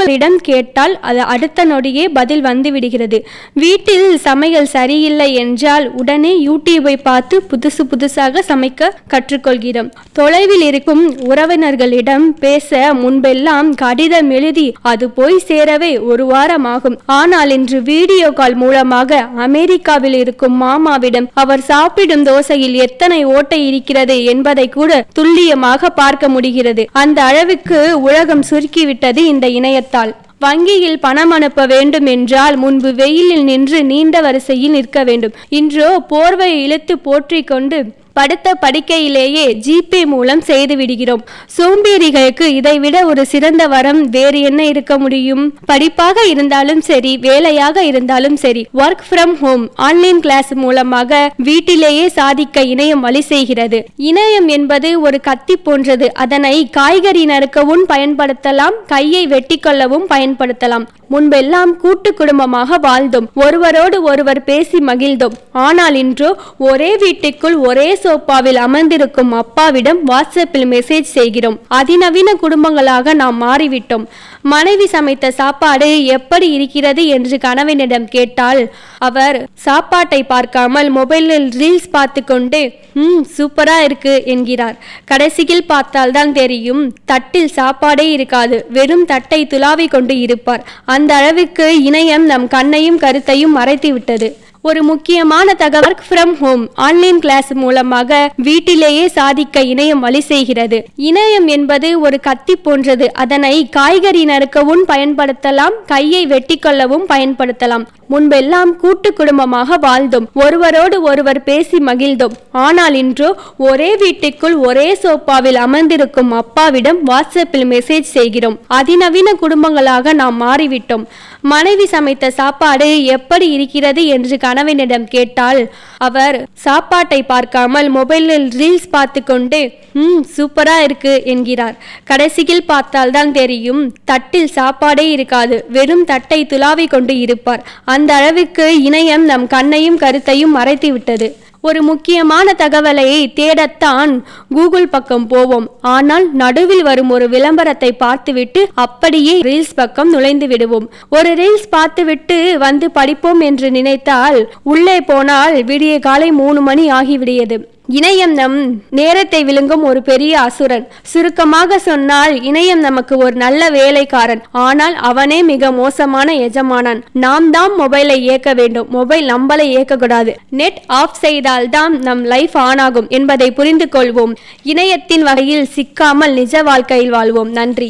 பெற்றோர்களிடம் கேட்டால் அது அடுத்த நொடியே பதில் வந்து விடுகிறது வீட்டில் சமையல் சரியில்லை என்றால் உடனே யூடியூபை பார்த்து புதுசு புதுசாக சமைக்க கற்றுக்கொள்கிறோம் தொலைவில் இருக்கும் உறவினர்களிடம் பேச முன்பெல்லாம் கடிதம் எழுதி அது போய் சேரவே ஒரு வாரம் ஆகும் ஆனால் இன்று வீடியோ கால் மூலமாக அமெரிக்காவில் இருக்கும் மாமாவிடம் அவர் சாப்பிடும் தோசையில் எத்தனை ஓட்டை இருக்கிறது என்பதை கூட துல்லியமாக பார்க்க முடிகிறது அந்த அளவுக்கு உலகம் சுருக்கிவிட்டது இந்த இணையத்தால் வங்கியில் பணம் அனுப்ப வேண்டும் என்றால் முன்பு வெயிலில் நின்று நீண்ட வரிசையில் நிற்க வேண்டும் இன்றோ போர்வை இழுத்து போற்றிக் கொண்டு படுத்த படுக்கையிலேயே ஜிபே மூலம் செய்து விடுகிறோம் சோம்பேறிகளுக்கு இதைவிட ஒரு சிறந்த வரம் வேறு என்ன இருக்க முடியும் படிப்பாக இருந்தாலும் சரி வேலையாக இருந்தாலும் சரி work from home online class மூலமாக வீட்டிலேயே சாதிக்க இணையம் வழி செய்கிறது இணையம் என்பது ஒரு கத்தி போன்றது அதனை காய்கறி நறுக்கவும் பயன்படுத்தலாம் கையை வெட்டி கொள்ளவும் பயன்படுத்தலாம் முன்பெல்லாம் கூட்டு குடும்பமாக வாழ்ந்தோம் ஒருவரோடு ஒருவர் பேசி மகிழ்ந்தோம் ஆனால் இன்றோ ஒரே வீட்டுக்குள் ஒரே சோப்பாவில் அமர்ந்திருக்கும் அப்பாவிடம் வாட்ஸ்அப்பில் மெசேஜ் செய்கிறோம் அதிநவீன குடும்பங்களாக நாம் மாறிவிட்டோம் மனைவி சமைத்த சாப்பாடு எப்படி இருக்கிறது என்று கணவனிடம் கேட்டால் அவர் சாப்பாட்டை பார்க்காமல் மொபைலில் ரீல்ஸ் பார்த்து கொண்டு ம் சூப்பரா இருக்கு என்கிறார் கடைசியில் பார்த்தால்தான் தெரியும் தட்டில் சாப்பாடே இருக்காது வெறும் தட்டை துளாவி கொண்டு இருப்பார் அந்த அளவுக்கு இணையம் நம் கண்ணையும் கருத்தையும் மறைத்து விட்டது ஒரு முக்கியமான தகவல் work from home online class மூலமாக வீட்டிலேயே சாதிக்க இணையம் வழி செய்கிறது இணையம் என்பது ஒரு கத்தி போன்றது அதனை காய்கறி நறுக்கவும் பயன்படுத்தலாம் கையை வெட்டி கொள்ளவும் பயன்படுத்தலாம் முன்பெல்லாம் கூட்டு குடும்பமாக வாழ்ந்தோம் ஒருவரோடு ஒருவர் பேசி மகிழ்ந்தோம் ஆனால் இன்றோ ஒரே வீட்டுக்குள் ஒரே சோப்பாவில் அமர்ந்திருக்கும் அப்பாவிடம் வாட்ஸ்அப்பில் மெசேஜ் செய்கிறோம் அதிநவீன குடும்பங்களாக நாம் மாறிவிட்டோம் மனைவி சமைத்த சாப்பாடு எப்படி இருக்கிறது என்று கணவனிடம் கேட்டால் அவர் சாப்பாட்டை பார்க்காமல் மொபைலில் ரீல்ஸ் பார்த்து கொண்டு ம் சூப்பரா இருக்கு என்கிறார் கடைசியில் பார்த்தால்தான் தெரியும் தட்டில் சாப்பாடே இருக்காது வெறும் தட்டை துளாவி கொண்டு இருப்பார் அந்த அளவுக்கு இணையம் நம் கண்ணையும் கருத்தையும் மறைத்து விட்டது ஒரு முக்கியமான தகவலை தேடத்தான் கூகுள் பக்கம் போவோம் ஆனால் நடுவில் வரும் ஒரு விளம்பரத்தை பார்த்துவிட்டு அப்படியே ரீல்ஸ் பக்கம் நுழைந்து விடுவோம் ஒரு ரீல்ஸ் பார்த்துவிட்டு வந்து படிப்போம் என்று நினைத்தால் உள்ளே போனால் விடிய காலை மூணு மணி ஆகிவிடியது இணையம் நம் நேரத்தை விழுங்கும் ஒரு பெரிய அசுரன் சுருக்கமாக சொன்னால் இணையம் நமக்கு ஒரு நல்ல வேலைக்காரன் ஆனால் அவனே மிக மோசமான எஜமானன் நாம் தான் மொபைலை இயக்க வேண்டும் மொபைல் நம்மளை இயக்கக்கூடாது நெட் ஆஃப் செய்தால்தான் நம் லைஃப் ஆன் ஆகும் என்பதை புரிந்து கொள்வோம் இணையத்தின் வகையில் சிக்காமல் நிஜ வாழ்க்கையில் வாழ்வோம் நன்றி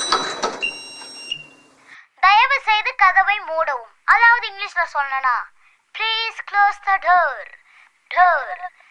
தயவு செய்து கதவை மூடவும் அதாவது இங்கிலீஷ்ல சொல்லனா please close the door door